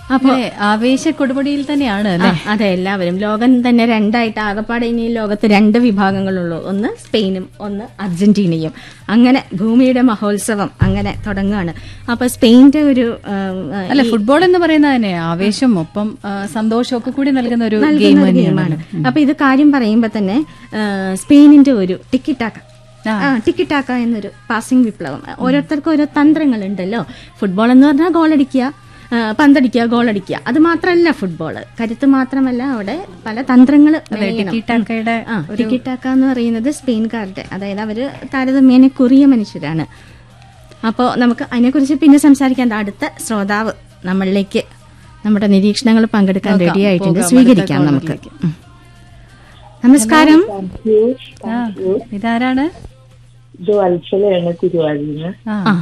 അപ്പൊ ആവേശ കൊടുമുടിയിൽ തന്നെയാണ് ആ, അതെ എല്ലാവരും ലോകം തന്നെ രണ്ടായിട്ട് ആകപ്പാടെ ഇനി ഈ ലോകത്ത് രണ്ട് വിഭാഗങ്ങളുള്ളൂ ഒന്ന് സ്പെയിനും ഒന്ന് അർജന്റീനയും അങ്ങനെ ഭൂമിയുടെ മഹോത്സവം അങ്ങനെ തുടങ്ങുകയാണ് അപ്പൊ സ്പെയിന്റെ ഒരു ആ, ആ, അല്ല ഫുട്ബോൾ എന്ന് പറയുന്നത് തന്നെ ആവേശം ഒപ്പം ആ, സന്തോഷവും ഒക്കെ കൂടി നൽകുന്ന ഒരു നൽകുന്ന ഗെയിം ഒരു തന്നെയാണ് ഗെയിമാണ് അപ്പൊ ഇത് കാര്യം പറയുമ്പോ തന്നെ ആ, സ്പെയിനിന്റെ ഒരു ടിക്കിറ്റാക്ക ആ. ആ ടിക്കിറ്റാക്ക എന്നൊരു പാസിംഗ് വിപ്ലവം ഓരോരുത്തർക്കും ഓരോ തന്ത്രങ്ങളുണ്ടല്ലോ ഫുട്ബോൾ എന്ന് പറഞ്ഞാൽ ഗോളടിക്കുക ആ, പന്തടിക്കുക ഗോളടിക്കുക അത് മാത്രമല്ല ഫുട്ബോൾ കരുത്ത് മാത്രമല്ല അവിടെ പല തന്ത്രങ്ങൾ ടിക്കിടാക്കയുടെ ആ ടിക്കിറ്റാക്ക എന്ന് പറയുന്നത് സ്പെയിൻകാരുടെ അതായത് അവര് താരതമ്യേന കുറിയ മനുഷ്യരാണ് അപ്പോൾ നമുക്ക് അതിനെക്കുറിച്ച് പിന്നെ സംസാരിക്കാൻ ദാ അടുത്ത ശ്രോതാവ് നമ്മളിലേക്ക് നമ്മുടെ നിരീക്ഷണങ്ങൾ പങ്കെടുക്കാൻ റെഡി ആയിട്ടുണ്ട് പോകാം, സ്വീകരിക്കാം അടുത്ത നമുക്ക് ഉം. നമസ്കാരം ആ, ഇതാരാണ് ഇത് വത്സലയാണ് തിരുവാതിന് ആ ആ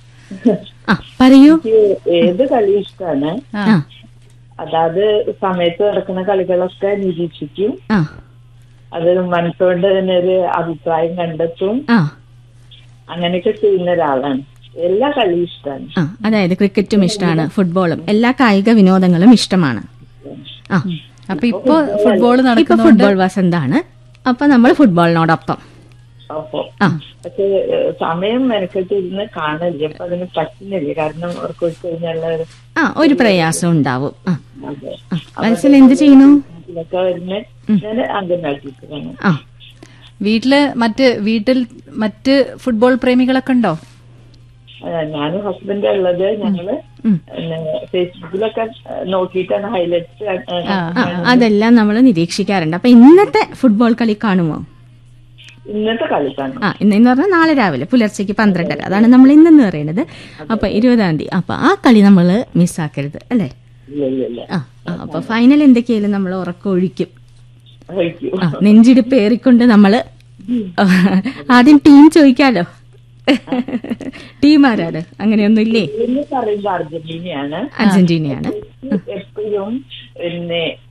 ആ പറയൂ എനിക്ക് ഏത് കളി ഇഷ്ടമാണ് ആ ആ അതാത് സമയത്ത് നടക്കുന്ന കളികളൊക്കെ നിരീക്ഷിക്കും ആ അത് മനസ്സുകൊണ്ട് തന്നെ ഒരു അഭിപ്രായം കണ്ടെത്തും ആ അങ്ങനെയൊക്കെ ചെയ്യുന്ന ഒരാളാണ് എല്ലാ കളിയും ഇഷ്ടമാണ് ആ അതായത് ക്രിക്കറ്റും ഇഷ്ടമാണ് ഫുട്ബോളും എല്ലാ കായിക വിനോദങ്ങളും ഇഷ്ടമാണ് ആ അപ്പൊ ഇപ്പൊ ഫുട്ബോൾ ഇപ്പൊ നടക്കുന്നു ഫുട്ബോൾ വസന്താണ് അപ്പൊ നമ്മൾ ഫുട്ബോളിനോടൊപ്പം അപ്പൊ ആ പക്ഷെ ഏഹ്, സമയം മെനക്കെട്ട് ഇരുന്ന് കാണില്ല അപ്പൊ അതിന് പറ്റുന്നില്ല കാരണം അവർക്ക് വെച്ച് കഴിഞ്ഞാൽ ആ ഒരു പ്രയാസം ഉണ്ടാവും ആ അതെ ആ. വത്സൽ എന്ത് ചെയ്യുന്നു ഇതിലൊക്കെ വരുന്ന ഞാൻ അംഗൻവാടിക്കാണ് ആ വീട്ടില് മറ്റ് വീട്ടിൽ മറ്റ് ഫുട്ബോൾ പ്രേമികളൊക്കെ ഉണ്ടോ ഞാനും ഹസ്ബൻഡ് ഉള്ളത് ഞങ്ങള് ഉം. പിന്നെ ഫേസ്ബുക്കിലൊക്കെ ഏഹ്, നോക്കിയിട്ടാണ് ഹൈലൈറ്റ്സ് ആ, അതെല്ലാം നമ്മൾ നിരീക്ഷിക്കാറുണ്ട് അപ്പൊ ഇന്നത്തെ ഫുട്ബോൾ കളി കാണുമോ ഇന്നത്തെ കളിക്കാണ് ആ ഇന്ന് എന്ന് പറഞ്ഞാൽ നാളെ രാവിലെ പുലർച്ചയ്ക്ക് പന്ത്രണ്ടര അതാണ് നമ്മൾ ഇന്നെന്ന് പറയുന്നത് അപ്പൊ ഇരുപതാം തീയതി അപ്പൊ ആ കളി നമ്മൾ മിസ്സാക്കരുത് അല്ലേ ഇല്ല ഇല്ല ഇല്ല ആ ആ, അപ്പൊ ഫൈനൽ എന്തൊക്കെയായാലും നമ്മൾ ഉറക്കൊഴിക്കും കഴിക്കൂ ആ നെഞ്ചിടിപ്പ് ഏറിക്കൊണ്ട് നമ്മള് ആദ്യം ടീം ചോദിക്കാലോ ടീം ആരാണ് അങ്ങനെയൊന്നും ഇല്ലേ എന്ന് പറയുന്നത് അർജന്റീനയാണ് അർജന്റീനയാണ് എപ്പോഴും പിന്നെ